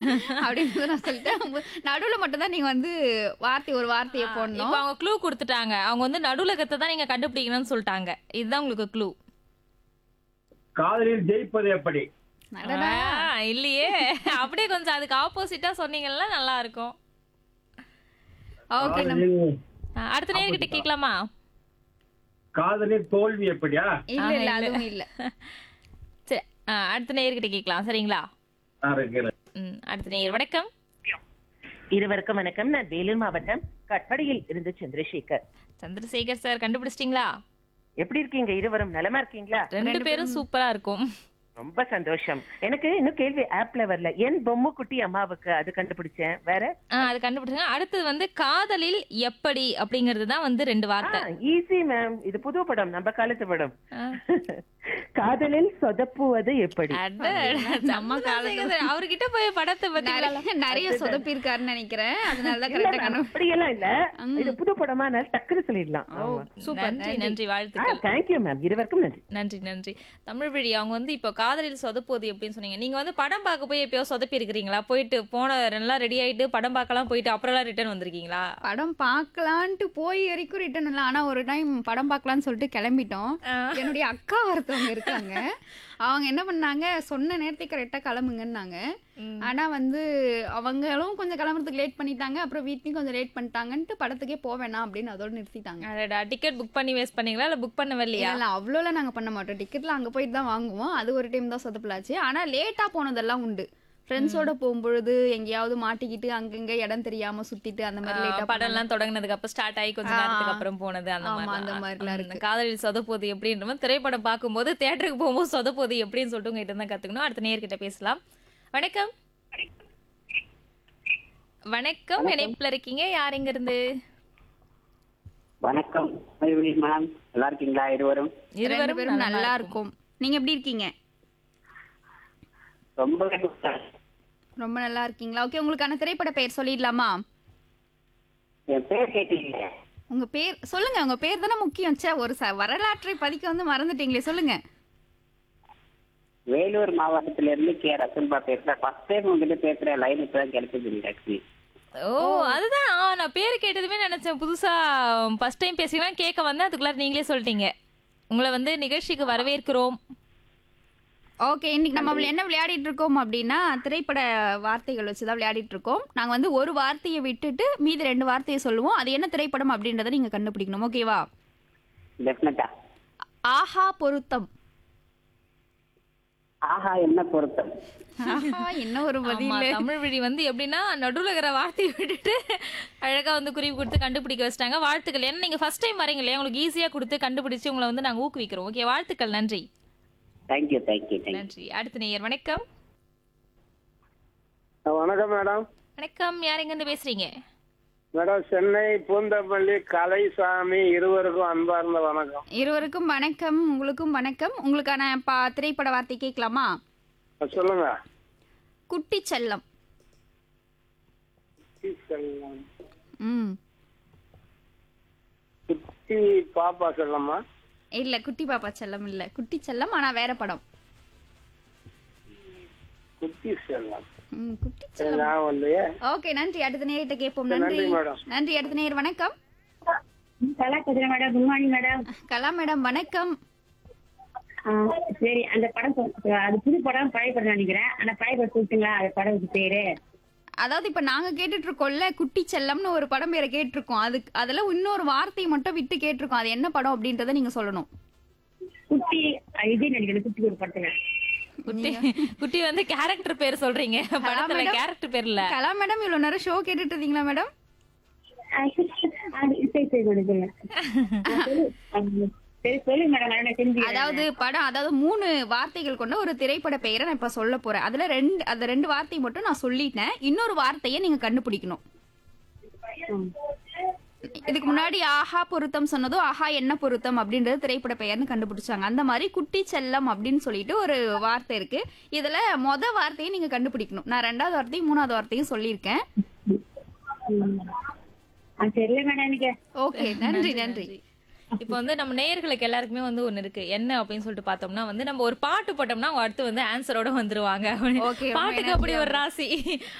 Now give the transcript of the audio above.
அப்படின்னு நான் சொல்லிட்டேன் நடுவுல மட்டும் தான் நீங்க வந்து வார்த்தை ஒரு வார்த்தையை இப்போ போடணும் அவங்க க்ளூ கொடுத்துட்டாங்க அவங்க வந்து நடுவுலகத்தை தான் நீங்க கண்டுபிடிக்கணும்னு சொல்லிட்டாங்க இதுதான் உங்களுக்கு க்ளூ காதலில் ஜெயிப்பது எப்படி அடடா. இல்லையே அப்படியே கொஞ்சம் அதுக்கு ஆப்போசிட்டா சொன்னீங்கன்னா நல்லா இருக்கும் ஓகே நம்ம காதலில் ஆ, அடுத்த நேர்கிட்ட கேட்கலாமா காதலில் தோல்வி எப்படியா இல்ல இல்ல ஆஹா, இல்ல. அதுவும் இல்ல சரி ஆ, அடுத்த நேர்கிட்ட கேட்கலாம் சரிங்களா நான் இருக்கிறேன் ம் அடுத்த நேர் வணக்கம் இருவருக்கும் வணக்கம் நான் வேலூர் மாவட்டம் கட்படியில் இருந்து சந்திரசேகர் சந்திரசேகர் சார் கண்டுபிடிச்சிட்டீங்களா எப்படி இருக்கீங்க இருவரும் நலமா இருக்கீங்களா ரெண்டு பேரும் சூப்பரா இருக்கும் ரொம்ப சந்தோஷம் எனக்கு இன்னும் கேள்வி ஆப்ல வரல என் பொம்மை குட்டி அம்மாவுக்கு அது கண்டுபிடிச்சேன் வேற ஆ, அது கண்டுபிடிச்சாங்க அடுத்தது வந்து காதலில் எப்படி அப்படிங்கிறது தான் வந்து ரெண்டு வார்த்தை ஈஸி மேம் இது புது படம் நம்ம காலத்து படம் ஆ. காதலில் சொதப்புவது எப்படி அட, சந்திரசேகர் சார், அவர்கிட்ட போய் படத்தை பத்தி நிறைய நிறைய சொதப்பி இருக்காருன்னு நினைக்கிறேன் அதனாலதான் இல்ல கரெக்டா ma'am, கண்டு அப்படியெல்லாம் இல்ல இது புது படமா நான் டக்குனு சொல்லிடலாம் சூப்பர் நன்றி நன்றி வாழ்த்துக்கள் தேங்க்யூ மேம் இருவருக்கும் நன்றி நன்றி நன்றி தமிழ் வழி அவங்க வந்து இப்போ காதலில் சொதப்போது எப்படின்னு சொன்னீங்க நீங்க வந்து படம் பார்க்க போய் எப்பயோ சொதப்பி இருக்கிறீங்களா போயிட்டு போன எல்லாம் ரெடி ஆயிட்டு படம் பார்க்கலாம் போயிட்டு அப்புறம் ரிட்டர்ன் வந்திருக்கீங்களா படம் பார்க்கலான்ட்டு போய் வரைக்கும் ரிட்டர்ன் இல்லை ஆனா ஒரு டைம் படம் பார்க்கலாம்னு சொல்லிட்டு கிளம்பிட்டோம் என்னுடைய அக்கா ஒருத்தவங்க இருக்காங்க அவங்க என்ன பண்ணாங்க சொன்ன நேரத்துக்கு கரெக்டா கிளம்புங்கன்னாங்க ஆனா வந்து அவங்களும் கொஞ்சம் கிளம்புறதுக்கு லேட் பண்ணிட்டாங்க அப்புறம் வீட்லயும் கொஞ்சம் லேட் பண்ணிட்டாங்கன்ட்டு படத்துக்கே போவேணாம் அப்படின்னு அதோட நிறுத்திட்டாங்க அடடா டிக்கெட் புக் பண்ணி வேஸ்ட் பண்ணீங்களா இல்ல புக் பண்ணவே இல்லையா இல்ல அவ்வளோலாம் நாங்க பண்ண மாட்டோம் டிக்கெட்ல அங்க போயிட்டு தான் வாங்குவோம் அது ஒரு டைம் தான் சொதப்பலாச்சு ஆனா லேட்டா போனதெல்லாம் உண்டு ஃப்ரெண்ட்ஸோட போகும்பொழுது எங்கேயாவது மாட்டிக்கிட்டு அங்கங்க இடம் தெரியாம சுத்திட்டு அந்த மாதிரி லேட்டா படம் எல்லாம் தொடங்கினதுக்கு அப்புறம் ஸ்டார்ட் ஆகி கொஞ்ச நேரத்துக்கு அப்புறம் போனது அந்த ஆமா, அந்த மாதிரி மாதிரிலாம் இருக்கு காதலில் சொதப்போது எப்படின்ற மாதிரி திரைப்படம் பார்க்கும்போது தியேட்டருக்கு போகும்போது சொதப்போது எப்படின்னு சொல்லிட்டு உங்ககிட்ட தான் கத்துக்கணும் அடுத்த நேர்கிட்ட பேசலாம் வணக்கம் வணக்கம் இணைப்புல இருக்கீங்க யார் எங்க இருந்து வணக்கம் மயூரி மேம் நல்லா இருக்கீங்களா இருவரும் ரெண்டு இருவரும் பேரும் நல்லா இருக்கும் நீங்க எப்படி இருக்கீங்க ரொம்ப ரொம்ப நல்லா இருக்கீங்களா ஓகே உங்களுக்கான திரைப்பட பெயர் சொல்லிடலாமா என் பேர் கேட்டீங்க உங்க பேர் சொல்லுங்க உங்க பேர் தானே முக்கியம் ச்சே ஒரு ச வரலாற்றை பதிக்க வந்து மறந்துட்டீங்களே சொல்லுங்க வேலூர் மாவட்டத்துல இருந்து கே ரசன்பா பேசுறேன் ஃபர்ஸ்ட் டைம் உங்ககிட்ட பேசுற லைன் இப்பதான் கிடைச்சது ஆக்சுவலி ஓ அதுதான் ஆ, நான் பேர் கேட்டதுமே நினைச்சேன் புதுசா ஃபர்ஸ்ட் டைம் பேசிக்கலாம் கேட்க வந்தேன் அதுக்குள்ளார நீங்களே சொல்லிட்டீங்க உங்களை வந்து நிகழ்ச்சிக்கு வரவேற்கிறோம் ஓகே இன்னைக்கு நம்ம விளை- என்ன விளையாடிட்டு இருக்கோம் அப்படின்னா திரைப்பட வார்த்தைகள் வச்சு தான் விளையாடிட்டு இருக்கோம் நாங்க வந்து ஒரு வார்த்தையை விட்டுட்டு மீதி ரெண்டு வார்த்தையை சொல்லுவோம் அது என்ன திரைப்படம் அப்படின்றத நீங்க கண்டுபிடிக்கணும் ஓகேவா டெஃபினட்டா ஆஹா பொருத்தம் ஆஹா என்ன பொருத்தம் ஆஹா என்ன ஒரு ஆமா, பதில் தமிழ் வழி வந்து எப்படின்னா நடுவுல இருக்கிற வார்த்தையை விட்டுட்டு அழகா வந்து குறிப்பு கொடுத்து கண்டுபிடிக்க வச்சிட்டாங்க வாழ்த்துக்கள் ஏன்னா நீங்க ஃபர்ஸ்ட் டைம் வரீங்க இல்லையா உங்களுக்கு ஈஸியா கொடுத்து கண்டுபிடிச்சு உங்களை வந்து நாங்க ஊக்குவிக்கிறோம் ஓகே வாழ்த்துக்கள் நன்றி தேங்க்யூ தேங்க்யூ தேங்க்யூ நன்றி அடுத்த நேயர் வணக்கம் வணக்கம் மேடம் வணக்கம் யார் எங்க இருந்து பேசுறீங்க மேடம் சென்னை பூந்தமல்லி கலைசாமி இருவருக்கும் அன்பார்ந்த வணக்கம் இருவருக்கும் வணக்கம் உங்களுக்கும் வணக்கம் உங்களுக்கான பா திரைப்பட வார்த்தை கேட்கலாமா சொல்லுங்க குட்டி செல்லம் குட்டி செல்லம். ம் குட்டி பாப்பா செல்லம்மா இல்ல குட்டி பாப்பா செல்லம் இல்ல குட்டி செல்லம் ஆனா வேற படம் குட்டி செல்லம் ம், குட்டி சரி, செல்லம் நான் இல்லையே ஓகே நன்றி அடுத்த நேரிட்ட கேட்போம் நன்றி, நன்றி மேடம். நன்றி அடுத்த நேர் வணக்கம் கலா கதிர madam good morning madam Kala madam வணக்கம் சரி அந்த படம் சொல்~ அது புது படம் பழைய படம் நினைக்கிறேன் அந்த பழைய படம் சொல்லிட்டுங்களா அந்த படம் பேரு அதாவது இப்ப நாங்க கேட்டுட்டு இருக்கோம்ல குட்டி செல்லம்னு ஒரு படம் பேரை கேட்டிருக்கோம் அதுக்கு அதுல இன்னொரு வார்த்தையை மட்டும் விட்டு கேட்டிருக்கோம் அது என்ன படம் அப்படின்றத நீங்க சொல்லணும் குட்டி அஹ் இது நினைக்கிறேன் குட்டி ஒரு படத்துல குட்டி குட்டி வந்து கேரக்டர் பேர் சொல்றீங்க படத்துல மேடம். கேரக்டர் பேர் இல்ல கலா மேடம் இவ்வளவு நேரம் ஷோ கேட்டுட்டு இருந்தீங்களா மேடம் அஹ் அது சரி சரி கொடுக்குங்க சரி சொல்லு மேடம் நான் தெரிஞ்சு அதாவது படம் அதாவது மூணு வார்த்தைகள் கொண்ட ஒரு திரைப்பட பெயரை நான் இப்ப சொல்ல போறேன் அதுல ரெண்டு அந்த ரெண்டு வார்த்தையை மட்டும் நான் சொல்லிட்டேன் இன்னொரு வார்த்தையை நீங்க கண்டுபிடிக்கணும் இதுக்கு முன்னாடி ஆஹா பொருத்தம் சொன்னதும் ஆஹா என்ன பொருத்தம் அப்படின்றது திரைப்பட பெயர்னு கண்டுபிடிச்சாங்க அந்த மாதிரி குட்டி செல்லம் அப்படின்னு சொல்லிட்டு ஒரு வார்த்தை இருக்கு இதுல மொத வார்த்தையை நீங்க கண்டுபிடிக்கணும் நான் ரெண்டாவது வார்த்தையும் மூணாவது வார்த்தையும் சொல்லியிருக்கேன் தெரியல மேடம் எனக்கு ஓகே நன்றி நன்றி இப்போ வந்து நம்ம நேயர்களுக்கு எல்லாருக்குமே வந்து ஒண்ணு இருக்கு என்ன அப்படின்னு சொல்லிட்டு பார்த்தோம்னா வந்து நம்ம ஒரு பாட்டு போட்டோம்னா அவங்க அடுத்து வந்து ஆன்சரோட வந்துருவாங்க Okay, ரொம்ப பாட்டுக்கு அப்படி ஒரு ராசி